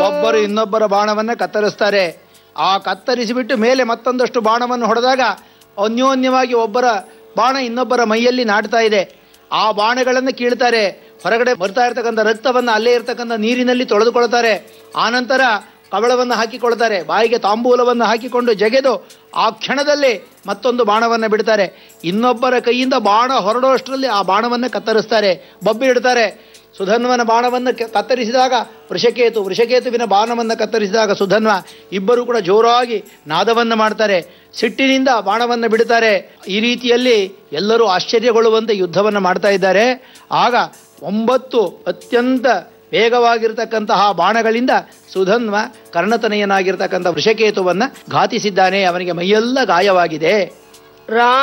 ಒಬ್ಬರು ಇನ್ನೊಬ್ಬರ ಬಾಣವನ್ನ ಕತ್ತರಿಸ್ತಾರೆ ಆ ಕತ್ತರಿಸಿಬಿಟ್ಟು ಮೇಲೆ ಮತ್ತೊಂದಷ್ಟು ಬಾಣವನ್ನು ಹೊಡೆದಾಗ ಅನ್ಯೋನ್ಯವಾಗಿ ಒಬ್ಬರ ಬಾಣ ಇನ್ನೊಬ್ಬರ ಮೈಯಲ್ಲಿ ನಾಡ್ತಾ ಇದೆ ಆ ಬಾಣಗಳನ್ನು ಕೀಳ್ತಾರೆ ಹೊರಗಡೆ ಬರ್ತಾ ಇರ್ತಕ್ಕಂಥ ರಕ್ತವನ್ನು ಅಲ್ಲೇ ಇರ್ತಕ್ಕಂಥ ನೀರಿನಲ್ಲಿ ತೊಳೆದುಕೊಳ್ತಾರೆ ಆನಂತರ ಕವಳವನ್ನು ಹಾಕಿಕೊಳ್ತಾರೆ ಬಾಯಿಗೆ ತಾಂಬೂಲವನ್ನು ಹಾಕಿಕೊಂಡು ಜಗೆದು ಆ ಕ್ಷಣದಲ್ಲಿ ಮತ್ತೊಂದು ಬಾಣವನ್ನು ಬಿಡ್ತಾರೆ ಇನ್ನೊಬ್ಬರ ಕೈಯಿಂದ ಬಾಣ ಹೊರಡುವಷ್ಟರಲ್ಲಿ ಆ ಬಾಣವನ್ನು ಕತ್ತರಿಸ್ತಾರೆ ಬಬ್ಬಿ ಇಡ್ತಾರೆ ಸುಧನ್ವನ ಬಾಣವನ್ನು ಕ- ಕತ್ತರಿಸಿದಾಗ ವೃಷಕೇತು ವೃಷಕೇತುವಿನ ಬಾಣವನ್ನು ಕತ್ತರಿಸಿದಾಗ ಸುಧನ್ವ ಇಬ್ಬರು ಕೂಡ ಜೋರಾಗಿ ನಾದವನ್ನು ಮಾಡ್ತಾರೆ ಸಿಟ್ಟಿನಿಂದ ಬಾಣವನ್ನು ಬಿಡುತ್ತಾರೆ ಈ ರೀತಿಯಲ್ಲಿ ಎಲ್ಲರೂ ಆಶ್ಚರ್ಯಗೊಳ್ಳುವಂತೆ ಯುದ್ಧವನ್ನು ಮಾಡ್ತಾ ಇದ್ದಾರೆ ಆಗ ಒಂಬತ್ತು ಅತ್ಯಂತ ವೇಗವಾಗಿರ್ತಕ್ಕಂತಹ ಬಾಣಗಳಿಂದ ಸುಧನ್ವ ಕರ್ಣತನೆಯನಾಗಿರ್ತಕ್ಕಂಥ ವೃಷಕೇತುವನ್ನ ಘಾತಿಸಿದ್ದಾನೆ ಅವನಿಗೆ ಮೈಯೆಲ್ಲ ಗಾಯವಾಗಿದೆ ರಾ